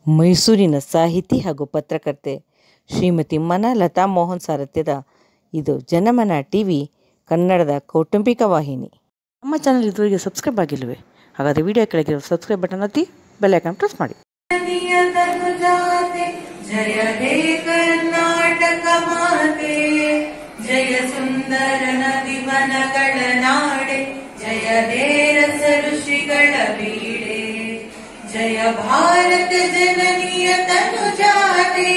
ಮೈಸೂರಿನ ಸಾಹಿತಿ ಹಾಗೂ ಪತ್ರಕರ್ತೆ ಶ್ರೀಮತಿ ಮನಲತಾ ಮೋಹನ್ ಸಾರಥ್ಯದ ಇದು ಜನಮನ ಟಿ ವಿ ಕನ್ನಡದ ಕೌಟುಂಬಿಕ ವಾಹಿನಿ ನಮ್ಮ ಚಾನಲ್ ಇದುವರೆಗೆ ಸಬ್ಸ್ಕ್ರೈಬ್ ಆಗಿಲ್ಲವೇ ಹಾಗಾದರೆ ವಿಡಿಯೋ ಕೆಳಗಿರೋ ಸಬ್ಸ್ಕ್ರೈಬ್ ಬಟನ್ ಒತ್ತಿ ಬೆಲ್ ಐಕಾನ್ ಪ್ರೆಸ್ ಮಾಡಿ ನಿಯತನು ಜಾತೆ ಜಯ ಹೇ ಕರ್ನಾಟಕ ಮಾತೆ ಜಯ ಸುಂದರ ನದಿ ವನಗಳ ನಾಡೆ ಜಯ ಹೇ ರಸ ಋಷಿಗಳ ಬೀಡೆ ಜಯ ಭಾರತ ಜನನಿಯ ತನು ಜಾತೆ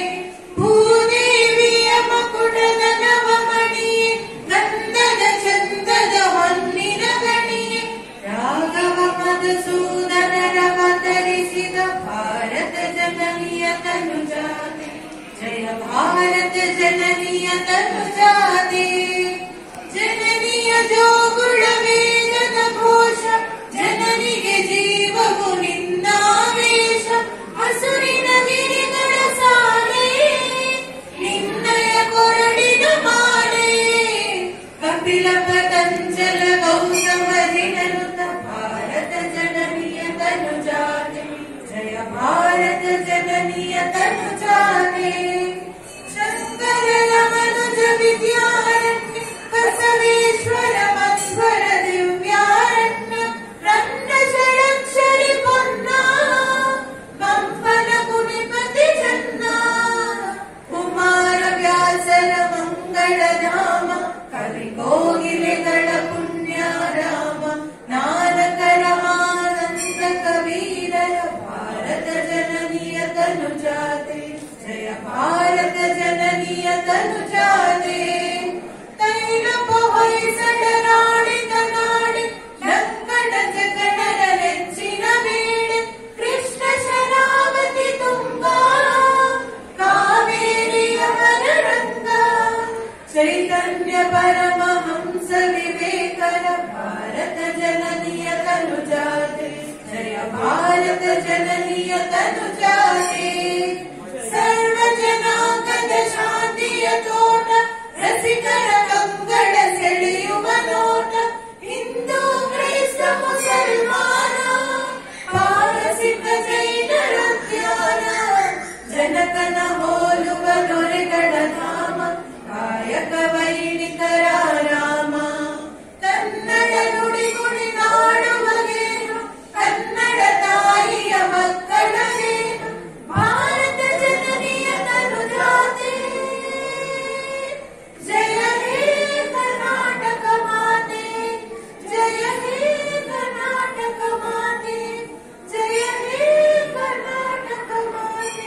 ಭೂದೇವಿಯ ಮಕುಟದ ನವಮಣಿಯೇ ಗಂಧದ ಚಂದದ ಹೊನ್ನಿನ ಗಣಿಯೇ ರಾಘವ ಮಧುಸೂದನರವತರಿಸಿದ ಭಾರತ ಜನನಿಯ ತನು ಜಾತೆ ಜಯ ಭಾರತ ಜನನಿಯ ತನು ಜಾತೆ ಜನನಿಯ ಜೋಗುಳ ವೇದದ ಘೋಷ ಜನನಿಗೆ ಜೀವವು ನಿನ್ನಾವೇಶ ಹಸುರಿನ ಗಿರಿಗಳ ಸಾಲೆ ನಿನ್ನಯ ಕೊರಡಿನ ಮಾಲೆ ಕಪಿಲ ಪತಂಜಲ ಗೌತಮರಿನನುತ ಭಾರತ ಜನನಿಯ ತನು ಜಾತೆ ಜಯ ಭಾರತ ಜನನಿಯ ತನು ಜಾತೆ ಶಂಕರರ ಮನುಜ ವಿದ್ಯಾರಣ್ಯ ಬಸವೇಶ್ವರ ಮಧ್ವರ ದಿವ್ಯಾರಣ್ಯ ರನ್ನ ಷಡಕ್ಷರಿ ಪೊನ್ನ ಪಂಪನ ಕುಣಿಪತಿ ಚನ್ನ ಕುಮಾರ ವ್ಯಾಸರ ಮಂಗಳ ಧಾಮ ಕವಿ ಕೋಗಿಲೆಗಳ ಪುಣ್ಯ ರಾಮ ನಾನಕರ ಆನಂದ ಕವೀರರ ಭಾರತ ಜನನಿಯ ತನು ಜಾತೆ ಜಯ ಭಾರತ ಜನನಿಯ ತನು ಜಾತೆ ತೈಲ ಹೊಯ್ಸಳ ರಾಣಿತ ನಾಡೆ ಲಂಕಣ ಜಗಣರ ನೆಚ್ಚಿನ ಬೇಡೆ ಕೃಷ್ಣ ಶರಾವತಿ ತುಂಗ ಕಾವೇರಿಯ ಮನರಂಗ ಚೈತನ್ಯ ಪರಮಹಂಸ ವಿವೇಕರ ಭಾರತ ಜನನಿಯ ತನು ಜಾತೆ ಜಯ ಭಾರತ ಜನನಿಯ ತನು ಜಾತೆ ಸರ್ವ ಜನಾಂಗದ ಶಾಂತಿಯ ತೋಟ ರಸಿಕರ ಕಂಗಳ ಸೆಳೆಯುವ ನೋಟ ಹಿಂದೂ ಕ್ರೈಸ್ತ ಮುಸಲ್ಮಾನ ಪಾರಸಿಕ ಜೈನರ ಧ್ಯಾನ ಜನಕನ ಹೋಲುವ ದೊರೆಗಳ ಧಾಮ ಕಾಯಕ ವೈಣಿಕರ ರಾಮ ಕನ್ನಡ ನುಡಿ ಗುಡಿ ನಾಡುವಗೇನು ಕನ್ನಡ ತಾಯಿಯ ಮಕ್ಕಳಗೇನು ಭಾರತ ಜನನಿಯ ತನು ಜಾತೆ ಜಯ ಹೇ ಕರ್ನಾಟಕ ಮಾತೆ ಜಯ ಹೇ ಕರ್ನಾಟಕ ಮಾತೆ ಜಯ ಹೇ ಕರ್ನಾಟಕ ಮಾತೆ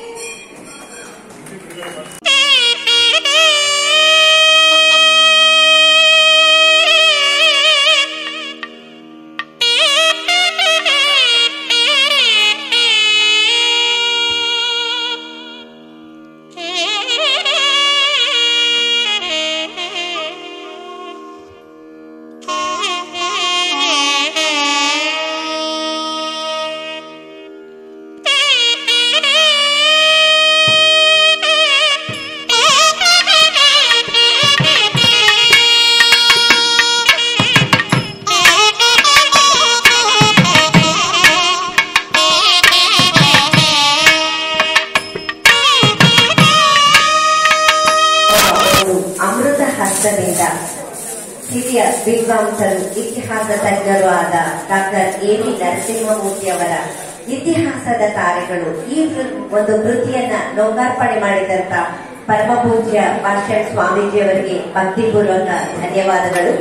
ಅವರು ಅಮೃತ ಹಸ್ತದಿಂದ ಹಿರಿಯ ವಿದ್ವಾಂಸರು ಇತಿಹಾಸ ತಜ್ಞರು ಆದ ಡಾಕ್ಟರ್ ಎ ವಿ ನರಸಿಂಹಮೂರ್ತಿ ಅವರ ಇತಿಹಾಸದ ತಾರೆಗಳು ಈ ಕೃ- ಒಂದು ಕೃತಿಯನ್ನ ಲೋಕಾರ್ಪಣೆ ಮಾಡಿದಂತ ಪರಮ ಪೂಜ್ಯ ಭಾಷ್ಯ ಸ್ವಾಮೀಜಿಯವರಿಗೆ ಭಕ್ತಿಪೂರ್ವಕ ಧನ್ಯವಾದಗಳು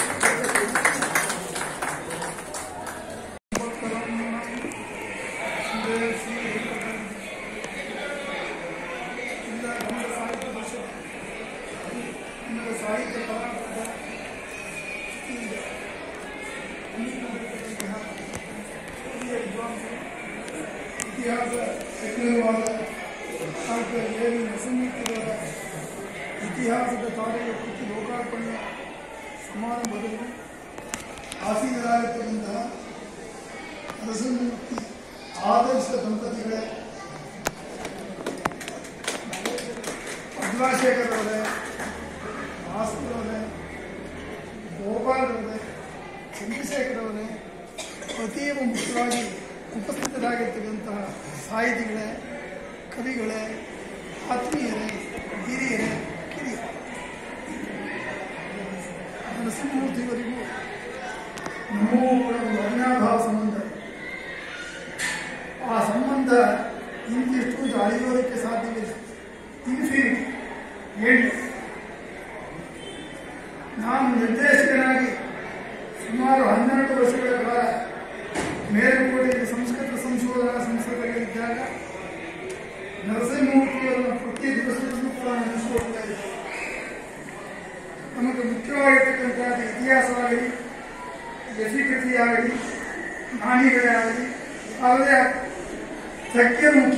ಇತಿಹಾಸ ತಜ್ಞರುವಾದ ಡಾಕ್ಟರ್ ಎ ವಿ ನರಸಿಂಹಮೂರ್ತಿಯವರ ಇತಿಹಾಸದ ತಾರೆಯ ಕೃತಿ ಲೋಕಾರ್ಪಣೆಯ ಸಮಾರಂಭದಲ್ಲಿ ಆಸೀನರಾಗಿರುವಂತಹ ನರಸಿಂಹಮೂರ್ತಿ ಆದರ್ಶ ದಂಪತಿಗಳೇ ಪದ್ಮಾಶೇಖರ್ ಅವರೇ ಭಾಸ್ಕರ್ ಅವರೇ ಗೋಪಾಲ್ ಅವರೇ ಚಂದ್ರಶೇಖರ್ ಅವರೇ ಅತೀವ ಮುಖ್ಯವಾಗಿ ಉಪಸ್ಥಿತರಾಗಿರ್ತಕ್ಕಂತಹ ಸಾಹಿತಿಗಳೇ ಕವಿಗಳೇ ಆತ್ಮೀಯರೇ ಹಿರಿಯರೇ ಕಿರಿಯರೇ ನರಸಿಂಹಮೂರ್ತಿಯವರಿಗೂ ನಮಗೂ ಕೂಡ ಒಂದು ಅವಿನಾಭಾವ ಸಂಬಂಧ ಆ ಸಂಬಂಧ ಇಂತಿಷ್ಟು ಅಂತ ಅಳೆಯೋದಕ್ಕೆ ಸಾಧ್ಯವಿಲ್ಲ ಇನ್ಫಿನಿಟಿ ಹೇಳಿ ನಾನು ನಿರ್ದೇಶಕನಾಗಿ ಸುಮಾರು ಹನ್ನೆರಡು ವರ್ಷಗಳ ಕಾಲ ಮೇಲುಕೋಟೆಯಲ್ಲಿ ಸಂಸ್ಕೃತ ಸಂಶೋಧನಾ ಸಂಸ್ಥೆಗಳಿದ್ದಾಗ ನರಸಿಂಹಮೂರ್ತಿಯವರನ್ನು ಪ್ರತಿ ದಿವಸದಲ್ಲೂ ಕೂಡ ನೆನೆಸಿಕೊಳ್ತಾ ಇದ್ದೆ ನಮಗೆ ಮುಖ್ಯವಾಗಿರ್ತಕ್ಕಂಥ ಇತಿಹಾಸವಾಗಲಿ ಯಶಿಕೃತಿಯಾಗಲಿ ನಾಣಿಗಳೇ ಆಗಲಿ ಯಾವುದೇ ಸತ್ಯ ಮುಖ್ಯ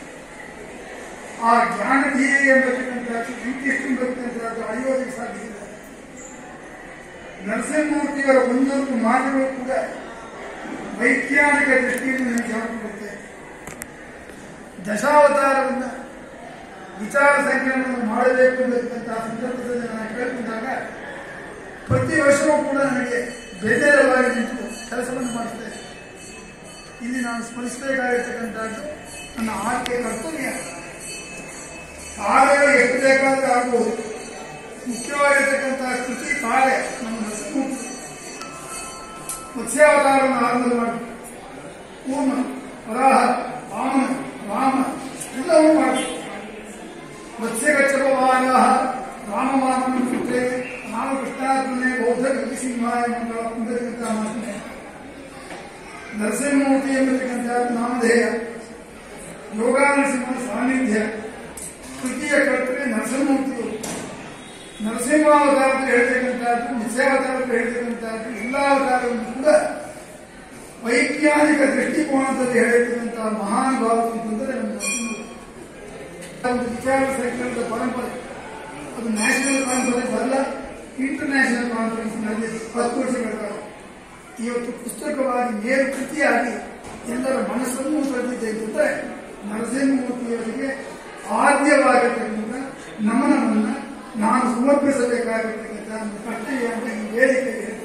ಆ ಜ್ಞಾನಧೀಯ ಎಂಬತಕ್ಕಂಥದ್ದು ಇಂತಿಷ್ಟು ಬರ್ತಕ್ಕಂಥದ್ದು ಅಳೆಯೋದಕ್ಕೆ ಸಾಧ್ಯ ಇಲ್ಲ ನರಸಿಂಹಮೂರ್ತಿಯವರ ಒಂದೊಂದು ಮಾತುಗಳು ಕೂಡ ವೈಜ್ಞಾನಿಕ ದೃಷ್ಟಿಯಿಂದ ನನಗೆ ಹಾಕಿಕೊಡುತ್ತೆ ದಶಾವತಾರವನ್ನು ವಿಚಾರ ಸಂಕಿರಣವನ್ನು ಮಾಡಬೇಕು ಎಂಬತಕ್ಕಂತಹ ಸಂದರ್ಭದಲ್ಲಿ ನಾನು ಕೇಳ್ಕೊಂಡಾಗ ಪ್ರತಿ ವರ್ಷವೂ ಕೂಡ ನನಗೆ ಬೆನ್ನೆಲುಬಾಗಿ ನಿಂತು ಕೆಲಸವನ್ನು ಮಾಡುತ್ತೇನೆ ಇಲ್ಲಿ ನಾನು ಸ್ಮರಿಸಬೇಕಾಗಿರ್ತಕ್ಕಂಥದ್ದು ನನ್ನ ಆಯ್ಕೆ ಕರ್ತವ್ಯ ತಾರೆಗಳು ಎಷ್ಟು ಬೇಕಾದರೂ ಆಗ್ಬೋದು ಮುಖ್ಯವಾಗಿರ್ತಕ್ಕಂತಹ ಕೃತಿ ತಾರೆ ನಮ್ಮ ನರಸಿಂಹಮೂರ್ತಿ ಮತ್ಸ್ಯಾವತಾರವನ್ನು ಆರಂಭ ಮಾಡಿ ಕೂರ್ಮ ವರಾಹ ವಾಮನ ರಾಮ ಎಲ್ಲವೂ ಮಾಡಿ ಮತ್ಸ್ಯಗಚ್ಚವಾನ ರಾಮವಾಮನ ಕೃತೆ ರಾಮಕೃಷ್ಣಾರ್ಜುನೇ ಬೌದ್ಧ ಕೃತಿಸಿಂಹಾಯ ಮಂಗಳ ಎಂಬತಕ್ಕಂತಹ ಮಾತನ್ನೇ ನರಸಿಂಹಮೂರ್ತಿ ಎಂಬತಕ್ಕಂತಹ ನಾಮಧೇಯ ಯೋಗಾನರಸಿಂಹ ಸಾನ್ನಿಧ್ಯ ಕೃತಿಯ ಕರ್ತೃ ನರಸಿಂಹಮೂರ್ತಿಗಳು ನರಸಿಂಹಾವತಾರದಲ್ಲಿ ಹೇಳ್ತಕ್ಕಂಥದ್ದು ನಿತ್ಯಾವತಾರದಲ್ಲಿ ಹೇಳ್ತಕ್ಕಂಥದ್ದು ಎಲ್ಲ ಅವತಾರವನ್ನು ಕೂಡ ವೈಜ್ಞಾನಿಕ ದೃಷ್ಟಿಕೋನದಲ್ಲಿ ಹೇಳಿರ್ತಕ್ಕಂತಹ ಮಹಾನ್ ಭಾವ ಅಂತಂದರೆ ನಮ್ಮ ನರಸಿಂಹಮೂರ್ತಿ. ಒಂದು ವಿಚಾರ ಸಂಕಿರಣದ ಪರಂಪರೆ ಅದು ನ್ಯಾಷನಲ್ ಕಾನ್ಫರೆನ್ಸ್ ಅಲ್ಲ ಇಂಟರ್ನ್ಯಾಷನಲ್ ಕಾನ್ಫರೆನ್ಸ್ ನಡೆದಿದೆ ಹತ್ತು ವರ್ಷಗಳ ಕಾಲ ಇವತ್ತು ಪುಸ್ತಕವಾಗಿ ನೇರ ಕೃತಿಯಾಗಿ ಎಲ್ಲರ ಮನಸ್ಸನ್ನು ಸೆಳೆದಿದೆ ಅಂತಂದ್ರೆ ನರಸಿಂಹಮೂರ್ತಿಯವರಿಗೆ ಆದ್ಯವಾಗಿರ್ತಕ್ಕಂಥ ನಮನವನ್ನ ನಾನು ಸಮರ್ಪಿಸಬೇಕಾಗಿರ್ತಕ್ಕಂಥ ಒಂದು ಕರ್ತವ್ಯ ಅಂತ ಈ ವೇದಿಕೆಗೆ ಹೇಳ್ತೇನೆ.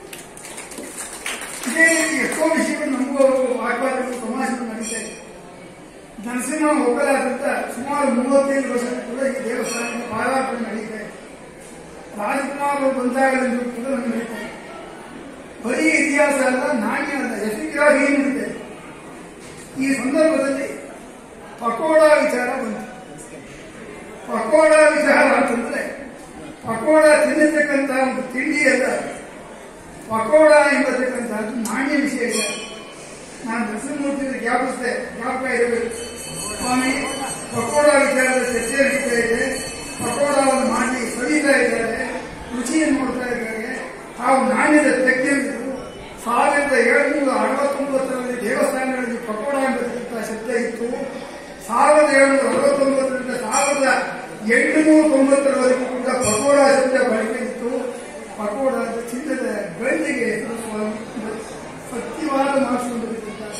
ಇದೇ ರೀತಿ ಎಷ್ಟೋ ವಿಷಯಗಳು ನಮಗೂ ಅವರಿಗೂ ವಾಗ್ವಾದಗಳು ಸಮಾಜದಲ್ಲಿ ನಡೀತಾ ಇದೆ ನರಸಿಂಹ ಒಕ್ಕಲಾದಂತ ಸುಮಾರು ಮೂವತ್ತೈದು ವರ್ಷದ ಕೂಡ ಈ ದೇವಸ್ಥಾನದ ಪಾದಾರ್ಪಣೆ ನಡೀತಾ ಇದೆ ರಾಜಕುಮಾರ್ ಅವರು ಬಂದಾಗಲಿಂದ ಕೂಡ ನಮ್ಗೆ ನಡೀತಾ ಇದೆ ಬರೀ ಇತಿಹಾಸ ಅಲ್ಲ ನಾಣ್ಯ ಅಲ್ಲ ಯಶಸ್ವಿಯಾಗಿ ಏನು ನಡೀತಾ ಇದೆ ಈ ಸಂದರ್ಭದಲ್ಲಿ ಪಕೋಡ ವಿಚಾರ ಬಂತು ಪಕೋಡ ವಿಚಾರ ಅಂತಂದ್ರೆ ಪಕೋಡ ತಿನ್ನತಕ್ಕಂಥ ಒಂದು ತಿಂಡಿ ಅಲ್ಲ ಪಕೋಡ ಎಂಬತಕ್ಕಂಥದ್ದು ನಾಣ್ಯ ವಿಷಯ ಇಲ್ಲ ನಾನು ನರಸಿಂಹಮೂರ್ತಿ ಜ್ಞಾಪಿಸಿದೆ ಜ್ಞಾಪಕ ಇರಬೇಕು ಸ್ವಾಮಿ ಪಕೋಡ ವಿಚಾರದ ಚರ್ಚೆ ನಡೀತಾ ಇದೆ ಪಕೋಡವನ್ನು ಮಾಡಿ ಸವಿತಾ ಇದ್ದಾರೆ ರುಚಿಯನ್ನು ನೋಡ್ತಾ ಇದ್ದಾರೆ ತಾವು ನಾಣ್ಯದ ತಜ್ಞರು ಸಾವಿರದ ಏಳುನೂರ ಅರವತ್ತೊಂಬತ್ತರಲ್ಲಿ ದೇವಸ್ಥಾನಗಳಲ್ಲಿ ಪಕೋಡ ಎಂಬತಕ್ಕಂಥ ಶಬ್ದ ಇತ್ತು ಸಾವಿರದ ಏಳುನೂರ ಅರವತ್ತೊಂಬತ್ತರಿಂದ ಸಾವಿರದ ಎಂಟುನೂರ ತೊಂಬತ್ತರವರೆಗೂ ಕೂಡ ಪಕೋಡ ಶಬ್ದ ಬಳಕೆ ಇತ್ತು ಪಕೋಡ ಅಂತ ಚಿನ್ನದ ಗಂಡಿಗೆ ಹೆಸರು ಸ್ವಾಮಿ ಸತ್ಯವಾದ ಮಾಡಿಸಿಕೊಂಡಿರ್ತಕ್ಕಂಥ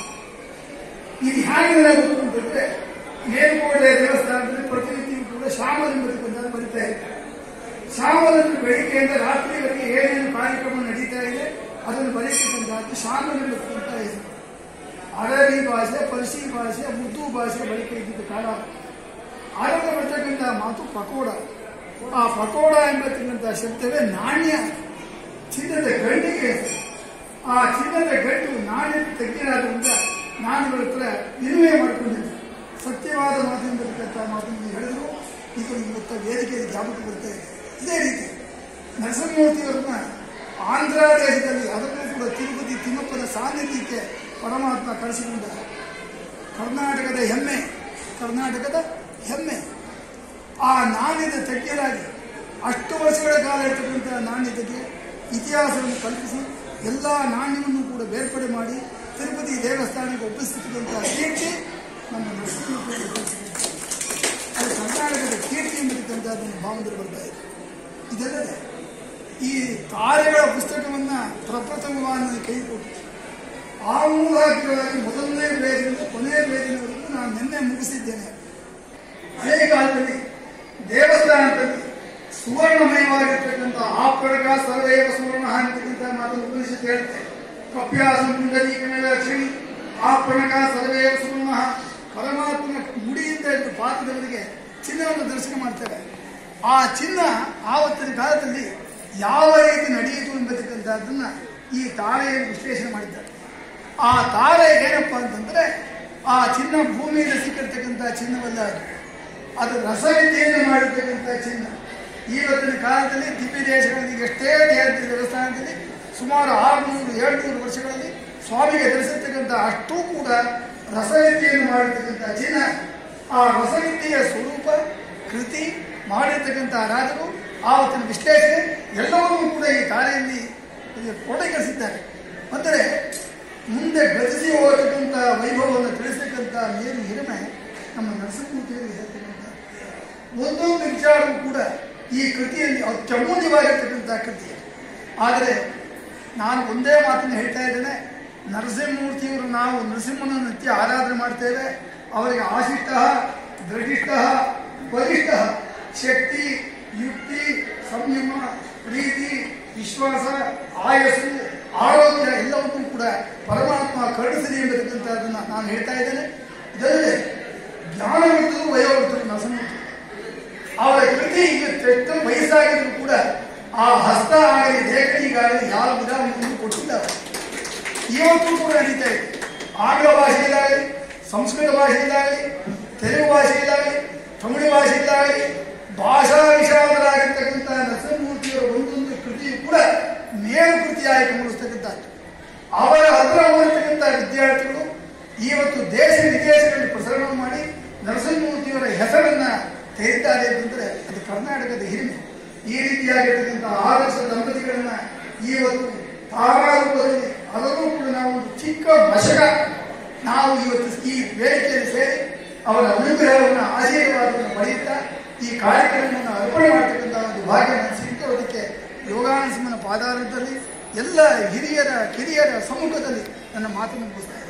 ಇದು ಹೇಗೆ ನನಗೆ ಗೊತ್ತು ಅಂತಂದ್ರೆ ಮೇಲ್ಕೋಟೆ ದೇವಸ್ಥಾನದಲ್ಲಿ ಪ್ರತಿನಿತ್ಯವೂ ಕೂಡ ಶ್ಯಾಮಲ ಎಂಬತಕ್ಕಂಥ ಬರೀತಾ ಇದೆ ಶ್ಯಾಮಲನ್ನು ಬೆಳಿಗ್ಗೆಯಿಂದ ರಾತ್ರಿವರೆಗೆ ಏನೇನು ಕಾರ್ಯಕ್ರಮ ನಡೀತಾ ಇದೆ ಅದನ್ನು ಬರೀತಕ್ಕಂಥದ್ದು ಶ್ಯಾಮಲ ಎಂಬತಕ್ಕಂಥ ಹೆಸರು ಅರಬಿ ಭಾಷೆ ಪರ್ಸಿ ಭಾಷೆ ಉರ್ದು ಭಾಷೆ ಬಳಕೆ ಇದ್ದಿದ್ದ ಕಾಲ ಆರಂಭ ಬರ್ತಕ್ಕಂಥ ಮಾತು ಪಕೋಡ ಆ ಪಕೋಡ ಎಂಬತಕ್ಕಂಥ ಶಬ್ದವೇ ನಾಣ್ಯ ಚಿನ್ನದ ಗಂಡಿಗೆ ಹೆಸರು ಆ ಚಿನ್ನದ ಗಂಟು ನಾಣ್ಯದ ತಜ್ಞರಾದ್ರಿಂದ ನಾನು ಇವರ ಹತ್ರ ವಿನಿಮಯ ಮಾಡಿಕೊಂಡಿದ್ದೆ ಸತ್ಯವಾದ ಮಾತು ಎಂಬತಕ್ಕಂಥ ಮಾತನ್ನು ಹೇಳಿದ್ರು ಈಗ ಇವತ್ತ ವೇದಿಕೆಯಲ್ಲಿ ಜ್ಞಾಪಕ ಬರ್ತಾ ಇದೆ ಇದೇ ರೀತಿ ನರಸಿಂಹಮೂರ್ತಿಯವರನ್ನ ಆಂಧ್ರ ದೇಶದಲ್ಲಿ ಅದಕ್ಕೂ ಕೂಡ ತಿರುಪತಿ ತಿಮ್ಮಪ್ಪನ ಸಾನ್ನಿಧ್ಯಕ್ಕೆ ಪರಮಾತ್ಮ ಕಳಿಸಿಕೊಂಡ ಕರ್ನಾಟಕದ ಹೆಮ್ಮೆ ಕರ್ನಾಟಕದ ಹೆಮ್ಮೆ ಆ ನಾಣ್ಯದ ತಜ್ಞರಾಗಿ ಅಷ್ಟು ವರ್ಷಗಳ ಕಾಲ ಇರ್ತಕ್ಕಂಥ ನಾಣ್ಯತೆಗೆ ಇತಿಹಾಸವನ್ನು ಕಲ್ಪಿಸಿ ಎಲ್ಲ ನಾಣ್ಯವನ್ನು ಕೂಡ ಬೇರ್ಪಡೆ ಮಾಡಿ ತಿರುಪತಿ ದೇವಸ್ಥಾನಕ್ಕೆ ಒಪ್ಪಿಸಿದಂತಹ ಕೀರ್ತಿ ನಮ್ಮ ನರಸಿಂಹಮೂರ್ತಿ ಅದು ಕರ್ನಾಟಕದ ಕೀರ್ತಿ ಎಂಬತಕ್ಕಂಥದ್ದನ್ನು ಭಾವನೆಗಳು ಬರ್ತಾ ಇದೆ ಇದಲ್ಲದೆ ಈ ತಾರೆಗಳ ಪುಸ್ತಕವನ್ನ ಪ್ರಪ್ರಥಮವಾಗಿ ನನಗೆ ಕೈ ಕೊಟ್ಟು ಆ ಮೂಲಕವಾಗಿ ಮೊದಲನೇ ಪೇಜಿನಿಂದ ಕೊನೆಯ ಪೇಜಿನವರೆಗೂ ನಾನು ನಿನ್ನೆ ಮುಗಿಸಿದ್ದೇನೆ ಹಳೆಯ ಕಾಲದಲ್ಲಿ ದೇವಸ್ಥಾನದಲ್ಲಿ ಸುವರ್ಣಮಯವಾಗಿರ್ತಕ್ಕಂಥ ಆಪರಗ ಸರ್ವೇವ ಸುವರ್ಣ ಅಂತಕ್ಕಂಥ ಮಾತನ್ನು ಉಪನಿಷತ್ತು ಹೇಳುತ್ತೆ ಕಪ್ಯಾಸ ಮುಂಡರೀಕರಣ ಲಕ್ಷಣಿ ಆ ಪಣಕ ಸರ್ವೇ ಸುಗುಣ ಪರಮಾತ್ಮನ ಮುಡಿಯಿಂದ ಹಿಡಿದು ಪಾದದವರೆಗೆ ಚಿನ್ನವನ್ನು ದರ್ಶನ ಮಾಡ್ತಾರೆ ಆ ಚಿನ್ನ ಆವತ್ತಿನ ಕಾಲದಲ್ಲಿ ಯಾವ ರೀತಿ ನಡೆಯಿತು ಎಂಬತಕ್ಕಂಥದ್ದನ್ನ ಈ ತಾರೆಯನ್ನು ವಿಶ್ಲೇಷಣೆ ಮಾಡಿದ್ದಾರೆ ಆ ತಾರೆ ಏನಪ್ಪ ಅಂತಂದ್ರೆ ಆ ಚಿನ್ನ ಭೂಮಿಯಿಂದ ಸಿಕ್ಕಿರ್ತಕ್ಕಂಥ ಚಿನ್ನವಲ್ಲ ಅದು ಅದು ರಸವಿದ್ಯೆಯನ್ನು ಮಾಡಿರ್ತಕ್ಕಂಥ ಚಿನ್ನ ಇವತ್ತಿನ ಕಾಲದಲ್ಲಿ ದಿವ್ಯ ದೇಶಗಳಲ್ಲಿ ಎಷ್ಟೇ ದೇಹದ ದೇವಸ್ಥಾನದಲ್ಲಿ ಸುಮಾರು ಆರುನೂರು ಏಳ್ನೂರು ವರ್ಷಗಳಲ್ಲಿ ಸ್ವಾಮಿಗೆ ಧರಿಸಿರ್ತಕ್ಕಂಥ ಅಷ್ಟೂ ಕೂಡ ರಸವಿದ್ಯೆಯನ್ನು ಮಾಡಿರ್ತಕ್ಕಂಥ ಚಿನ್ನ ಆ ರಸವಿದ್ಯೆಯ ಸ್ವರೂಪ ಕೃತಿ ಮಾಡಿರ್ತಕ್ಕಂಥ ರಾಜರು ಆವತ್ತಿನ ವಿಶ್ಲೇಷಣೆ ಎಲ್ಲವನ್ನೂ ಕೂಡ ಈ ತಾರೆಯಲ್ಲಿ ಕ್ರೋಢೀಕರಿಸಿದ್ದಾರೆ ಅಂದರೆ ಮುಂದೆ ಗತಿಸಿ ಹೋಗತಕ್ಕಂಥ ವೈಭವವನ್ನು ತಿಳಿಸ್ತಕ್ಕಂಥ ಮೇರು ಹಿರಿಮೆ ನಮ್ಮ ನರಸಿಂಹಮೂರ್ತಿಯವರಿಗೆ ಹೇಳ್ತಕ್ಕಂಥ ಒಂದೊಂದು ವಿಚಾರವೂ ಕೂಡ ಈ ಕೃತಿಯಲ್ಲಿ ಅತ್ಯಮೂಲ್ಯವಾಗಿರ್ತಕ್ಕಂಥ ಕೃತಿ ಆದರೆ ನಾನು ಒಂದೇ ಮಾತನ್ನು ಹೇಳ್ತಾ ಇದ್ದೇನೆ ನರಸಿಂಹಮೂರ್ತಿಯವರು ನಾವು ನರಸಿಂಹನ ನಿತ್ಯ ಆರಾಧನೆ ಮಾಡ್ತೇವೆ ಅವರಿಗೆ ಆಶಿಷ್ಟ ದೃಢಿಷ್ಟ ಬಲಿಷ್ಠ ಶಕ್ತಿ ಯುಕ್ತಿ ಸಂಯಮ ಪ್ರೀತಿ ವಿಶ್ವಾಸ ಆಯಸ್ಸು ಆರೋಗ್ಯ ಎಲ್ಲವನ್ನೂ ಕೂಡ ಪರಮಾತ್ಮ ಕರುಣಿಸಲಿ ಎಂಬತಕ್ಕಂಥದ್ದನ್ನು ನಾನು ಹೇಳ್ತಾ ಇದ್ದೇನೆ ಇದಲ್ಲದೆ ಜ್ಞಾನವಂತರು ವಯೋವೃತ್ತರು ನರಸಿಂಹಮೂರ್ತಿ ಅವರ ಕೃತಿ ಈಗ ಕೆಟ್ಟ ವಯಸ್ಸಾಗಿದ್ರು ಕೂಡ ಆ ಹಸ್ತ ಆಗಲಿ ಲೇಖನಿಗಾಗಲಿ ಯಾವ ವಿಧಾನವನ್ನು ಕೊಟ್ಟಿಲ್ಲ ಅವರು. ಇವತ್ತು ಕೂಡ ನಡೀತಾ ಇದೆ ಆಂಗ್ಲ ಭಾಷೆಯಲ್ಲಾಗಲಿ ಸಂಸ್ಕೃತ ಭಾಷೆಯಲ್ಲಾಗಲಿ ತೆಲುಗು ಭಾಷೆಯಲ್ಲಾಗಲಿ ತಮಿಳು ಭಾಷೆಯಲ್ಲಾಗಲಿ ಭಾಷಾ ವಿಶಾಲರಾಗಿರ್ತಕ್ಕಂಥ ನರಸಿಂಹಮೂರ್ತಿಯವರ ಒಂದೊಂದು ಕೃತಿಯು ಕೂಡ ಮೇಲು ಕೃತಿಯಾಗಿ ಮೂಡಿಸ್ತಕ್ಕಂಥದ್ದು ಅವರ ಹತ್ರ ಓದಿರ್ತಕ್ಕಂಥ ವಿದ್ಯಾರ್ಥಿಗಳು ಇವತ್ತು ದೇಶ ವಿದೇಶಗಳಲ್ಲಿ ಪ್ರಸರಣ ಮಾಡಿ ನರಸಿಂಹಮೂರ್ತಿಯವರ ಹೆಸರನ್ನ ತೆರೀತಾರೆ ಅಂತಂದ್ರೆ ಅದು ಕರ್ನಾಟಕದ ಹಿರಿಮೆ ಈ ರೀತಿಯಾಗಿರ್ತಕ್ಕಂಥ ಆದರ್ಶ ದಂಪತಿಗಳನ್ನ ಇವತ್ತು ತಾರಾರೂಪದಲ್ಲಿ ಅದರಲ್ಲೂ ಕೂಡ ನಾವು ಒಂದು ಚಿಕ್ಕ ಮಶಕ ನಾವು ಇವತ್ತು ಈ ವೇದಿಕೆಯಲ್ಲಿ ಸೇರಿ ಅವರ ಅನುಗ್ರಹವನ್ನು ಆಶೀರ್ವಾದವನ್ನು ಪಡೆಯುತ್ತಾ ಈ ಕಾರ್ಯಕ್ರಮವನ್ನು ಅರ್ಪಣೆ ಮಾಡ್ತಕ್ಕಂಥ ಒಂದು ಭಾಗ್ಯ ನನಗೆ ಸಿಕ್ಕಿರೋದಕ್ಕೆ ಯೋಗಾನಂದ ಪಾದಾರದಲ್ಲಿ ಎಲ್ಲ ಹಿರಿಯರ ಕಿರಿಯರ ಸಮ್ಮುಖದಲ್ಲಿ ನನ್ನ ಮಾತನ್ನು ಮುಗಿಸ್ತಾ